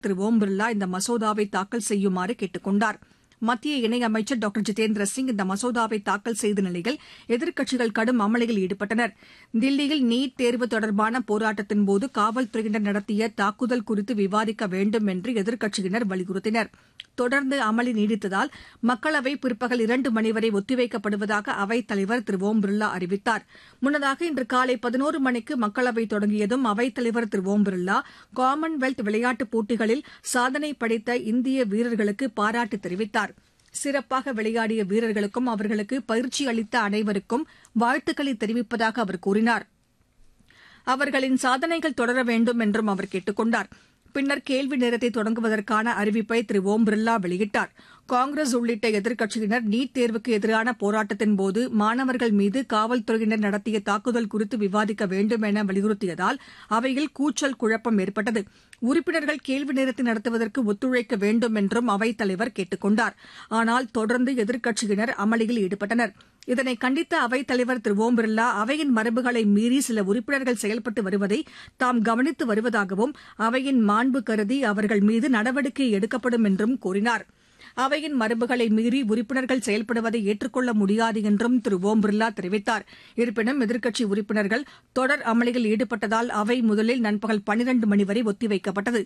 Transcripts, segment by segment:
திரு ஓம் பிர்லா இந்த மசோதாவை தாக்கல் செய்யுமாறு கேட்டுக் கொண்டார் மத்திய இணையமைச்சர் டாக்டர் ஜிதேந்திர சிங் இந்த மசோதாவை தாக்கல் செய்த நிலையில் எதிர்க்கட்சிகள் கடும் அமளியில் ஈடுபட்டனர் தில்லியில் நீட் தேர்வு தொடர்பான போராட்டத்தின்போது காவல்துறையினர் நடத்திய தாக்குதல் குறித்து விவாதிக்க வேண்டும் என்று எதிர்க்கட்சியினர் வலியுறுத்தினர் தொடர்ந்து அமளி நீடித்ததால் மக்களவை பிற்பகல் இரண்டு மணி வரை ஒத்திவைக்கப்படுவதாக அவைத் தலைவர் திரு ஓம் பிர்லா அறிவித்தார் முன்னதாக இன்று காலை பதினோரு மணிக்கு மக்களவை தொடங்கியதும் அவைத் தலைவர் திரு ஓம் பிர்லா காமன்வெல்த் விளையாட்டுப் போட்டிகளில் சாதனை படைத்த இந்திய வீரர்களுக்கு பாராட்டு தெரிவித்தார் சிறப்பாக விளையாடிய வீரர்களுக்கும் அவர்களுக்கு பயிற்சி அளித்த அனைவருக்கும் வாழ்த்துக்களை தெரிவிப்பதாக அவர் கூறினார் அவர்களின் சாதனைகள் தொடர வேண்டும் என்றும் அவர் கேட்டுக் கொண்டார் பின்னர் கேள்வி நேரத்தை தொடங்குவதற்கான அறிவிப்பை திரு ஓம் பிர்லா வெளியிட்டார் காங்கிரஸ் உள்ளிட்ட எதிர்க்கட்சியினர் நீட் தேர்வுக்கு எதிரான போராட்டத்தின்போது மாணவர்கள் மீது காவல்துறையினர் நடத்திய தாக்குதல் குறித்து விவாதிக்க வேண்டும் என வலியுறுத்தியதால் அவையில் கூச்சல் குழப்பம் ஏற்பட்டது உறுப்பினர்கள் கேள்வி நேரத்தை நடத்துவதற்கு ஒத்துழைக்க வேண்டும் என்றும் அவைத் தலைவர் கேட்டுக் கொண்டார் ஆனால் தொடர்ந்து எதிர்க்கட்சியினர் அமளியில் ஈடுபட்டனர் இதனை கண்டித்த அவைத் தலைவர் திரு ஓம் பிர்லா அவையின் மரபுகளை மீறி சில உறுப்பினர்கள் செயல்பட்டு வருவதை தாம் கவனித்து வருவதாகவும் அவையின் மாண்பு கருதி அவர்கள் மீது நடவடிக்கை எடுக்கப்படும் என்றும் கூறினார் அவையின் மரபுகளை மீறி உறுப்பினர்கள் செயல்படுவதை ஏற்றுக்கொள்ள முடியாது என்றும் திரு ஓம் பிர்லா தெரிவித்தார் இருப்பினும் எதிர்க்கட்சி உறுப்பினர்கள் தொடர் அமளியில் ஈடுபட்டதால் அவை முதலில் நண்பகல் பனிரண்டு மணி வரை ஒத்திவைக்கப்பட்டது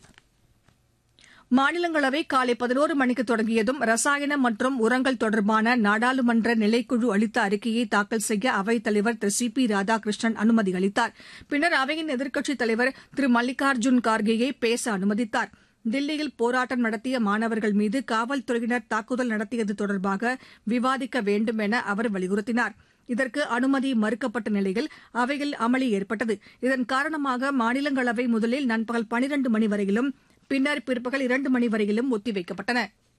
மாநிலங்களவை காலை பதினோரு மணிக்கு தொடங்கியதும் ரசாயனம் மற்றும் உரங்கள் தொடர்பான நாடாளுமன்ற நிலைக்குழு அளித்த அறிக்கையை தாக்கல் செய்ய அவைத் தலைவர் திரு சி பி ராதாகிருஷ்ணன் அனுமதி அளித்தார் பின்னர் அவையின் எதிர்க்கட்சித் தலைவர் திரு மல்லிகார்ஜுன் கார்கேயை பேச அனுமதித்தார் தில்லியில் போராட்டம் நடத்திய மாணவர்கள் மீது காவல்துறையினர் தாக்குதல் நடத்தியது தொடர்பாக விவாதிக்க வேண்டும் என அவர் வலியுறுத்தினார் இதற்கு அனுமதி மறுக்கப்பட்ட நிலையில் அவையில் அமளி ஏற்பட்டது இதன் காரணமாக மாநிலங்களவை முதலில் நண்பகல் பனிரண்டு மணி வரையிலும் பின்னர் பிற்பகல் இரண்டு மணி வரையிலும் ஒத்திவைக்கப்பட்டன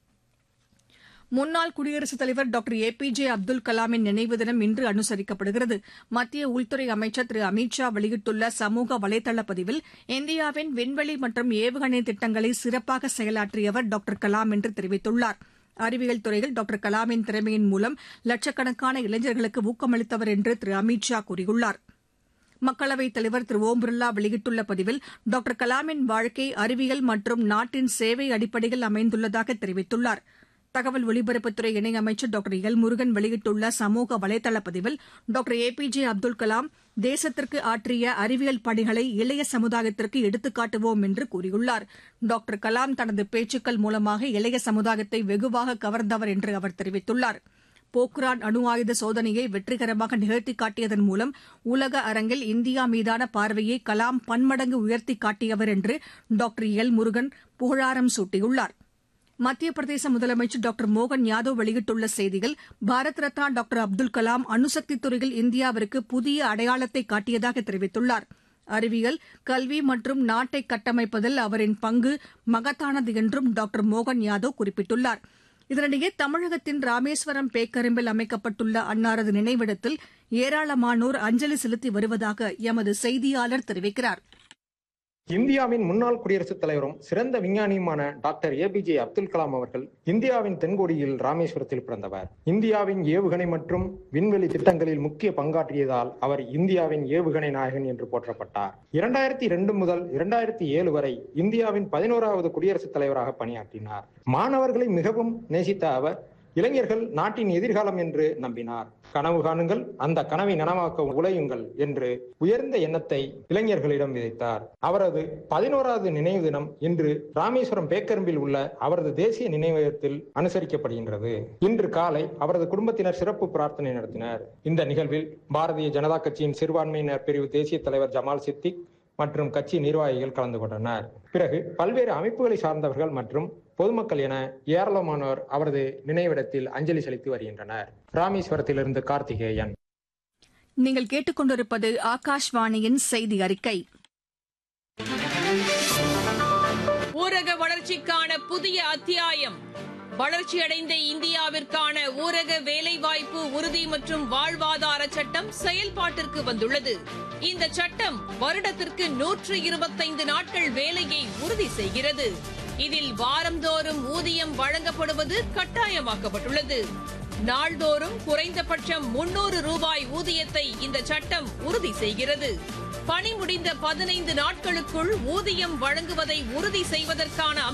முன்னாள் குடியரசுத் தலைவர் doctor A P J Abdul கலாமின் நினைவு தினம் இன்று அனுசரிக்கப்படுகிறது மத்திய உள்துறை அமைச்சர் திரு அமித் ஷா வெளியிட்டுள்ள சமூக வலைதள பதிவில் இந்தியாவின் விண்வெளி மற்றும் ஏவுகணை திட்டங்களை சிறப்பாக செயலாற்றியவர் டாக்டர் கலாம் என்று தெரிவித்துள்ளார் அறிவியல் துறையில் டாக்டர் கலாமின் திறமையின் மூலம் லட்சக்கணக்கான இளைஞர்களுக்கு ஊக்கமளித்தவர் என்று திரு அமித் ஷா கூறியுள்ளார் மக்களவைத் தலைவர் திரு ஓம் பிர்லா வெளியிட்டுள்ள பதிவில் டாக்டர் கலாமின் வாழ்க்கை அறிவியல் மற்றும் நாட்டின் சேவை அடிப்படையில் அமைந்துள்ளதாக தெரிவித்துள்ளார் தகவல் ஒலிபரப்புத்துறை இணையமைச்சர் டாக்டர் எல் முருகன் வெளியிட்டுள்ள சமூக வலைதள பதிவில் doctor A P J Abdul Kalam தேசத்திற்கு ஆற்றிய அறிவியல் பணிகளை இளைய சமுதாயத்திற்கு எடுத்துக்காட்டுவோம் என்று கூறியுள்ளார் டாக்டர் கலாம் தனது பேச்சுக்கள் மூலமாக இளைய சமுதாயத்தை வெகுவாக கவர்ந்தவர் என்று அவர் தெரிவித்துள்ளார் போக்ரான் அணு ஆயுத சோதனையை வெற்றிகரமாக நிகழ்த்தி காட்டியதன் மூலம் உலக அரங்கில் இந்தியா மீதான பார்வையை கலாம் பன்மடங்கு உயர்த்தி காட்டியவர் என்று டாக்டர் எல் முருகன் புகழாரம் சூட்டியுள்ளார் மத்திய பிரதேச முதலமைச்சர் டாக்டர் மோகன் யாதவ் வெளியிட்டுள்ள செய்தியில் பாரத் ரத்னா டாக்டர் அப்துல் கலாம் அணுசக்தி துறையில் இந்தியாவிற்கு புதிய அடையாளத்தை காட்டியதாக தெரிவித்துள்ளார் அறிவியல் கல்வி மற்றும் நாட்டை கட்டமைப்பதில் அவரின் பங்கு மகத்தானது என்றும் டாக்டர் மோகன் யாதவ் குறிப்பிட்டுள்ளார் இதனிடையே தமிழகத்தின் ராமேஸ்வரம் பேக்கரும்பில் அமைக்கப்பட்டுள்ள அன்னாரது நினைவிடத்தில் ஏராளமானோர் அஞ்சலி செலுத்தி வருவதாக எமது செய்தியாளர் தெரிவிக்கிறார் இந்தியாவின் முன்னாள் குடியரசுத் தலைவரும் சிறந்த விஞ்ஞானியுமான டாக்டர் ஏபிஜே அப்துல் கலாம் அவர்கள் இந்தியாவின் தென்கோடியில் ராமேஸ்வரத்தில் பிறந்தவர் இந்தியாவின் ஏவுகணை மற்றும் விண்வெளி திட்டங்களில் முக்கிய பங்காற்றியதால் அவர் இந்தியாவின் ஏவுகணை நாயகன் என்று போற்றப்பட்டார் இரண்டாயிரத்தி இரண்டு முதல் இரண்டாயிரத்தி ஏழு வரை இந்தியாவின் பதினோராவது குடியரசுத் தலைவராக பணியாற்றினார் மாணவர்களை மிகவும் நேசித்த அவர் இளைஞர்கள் நாட்டின் எதிர்காலம் என்று நம்பினார் கனவு காணுங்கள் அந்த கனவை நனவாக்க உழையுங்கள் என்று உயர்ந்த எண்ணத்தை இளைஞர்களிடம் விதைத்தார் அவரது பதினோராவது நினைவு தினம் இன்று ராமேஸ்வரம் பேக்கரும்பில் உள்ள அவரது தேசிய நினைவகத்தில் அனுசரிக்கப்படுகின்றது இன்று காலை அவரது குடும்பத்தினர் சிறப்பு பிரார்த்தனை நடத்தினர் இந்த நிகழ்வில் பாரதிய ஜனதா கட்சியின் சிறுபான்மையினர் பிரிவு தேசிய தலைவர் ஜமால் சித்திக் மற்றும் கட்சி நிர்வாகிகள் கலந்து கொண்டனர் பிறகு பல்வேறு அமைப்புகளை சார்ந்தவர்கள் மற்றும் பொதுமக்கள் என ஏராளமானோர் அவரது நினைவிடத்தில் அஞ்சலி செலுத்தி வருகின்றனர் ராமேஸ்வரத்திலிருந்து கார்த்திகேயன் நீங்கள் கேட்டுக்கொண்டிருப்பது ஆகாஷ்வாணியின் செய்தி அறிக்கை ஊரக வளர்ச்சிக்கான புதிய அத்தியாயம் வளர்ச்சியடைந்த இந்தியாவிற்கான ஊரக வேலைவாய்ப்பு உறுதி மற்றும் வாழ்வாதார சட்டம் செயல்பாட்டிற்கு வந்துள்ளது இந்த சட்டம் வருடத்திற்கு நூற்று இருபத்தைந்து நாட்கள் வேலையை உறுதி செய்கிறது இதில் வாரந்தோறும் ஊதியம் வழங்கப்படுவது கட்டாயமாக்கப்பட்டுள்ளது நாள்தோறும் குறைந்தபட்சம் முன்னூறு ரூபாய் ஊதியத்தை இந்த சட்டம் உறுதி செய்கிறது பணி முடிந்த பதினைந்து நாட்களுக்குள் ஊதியம் வழங்குவதை உறுதி செய்வதற்கான